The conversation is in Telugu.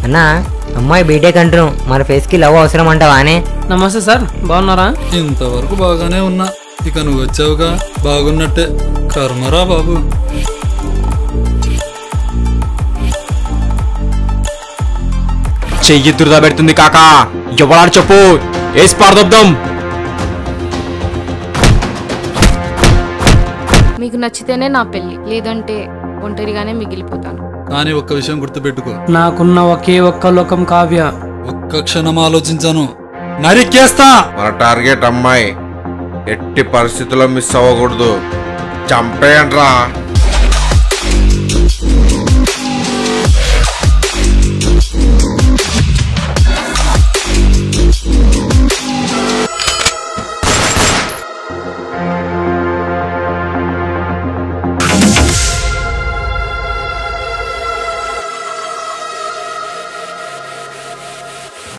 అన్నా అమ్మాయి బీటెక్ అంటున్నాం మన ఫేస్కి లవ్ అవసరం అంటావా అనే నమస్తే సార్ బాగున్నారా ఇంతవరకు బాగానే ఉన్నా ఇక నువ్వు వచ్చావుగా బాగున్నట్టే కర్మరా బాబు చెయ్యి దురద పెడుతుంది కాక ఎవడాడు చెప్పు వేసి పారదొద్దాం మీకు నచ్చితేనే నా పెళ్లి లేదంటే ఒంటరిగానే మిగిలిపోతాను కానీ ఒక్క విషయం గుర్తుపెట్టుకో నాకున్న ఒకే ఒక్క లోకం కావ్య ఒక్క క్షణం ఆలోచించాను నరికేస్తా మన టార్గెట్ అమ్మాయి ఎట్టి పరిస్థితుల్లో మిస్ అవ్వకూడదు చంపేయండ్రా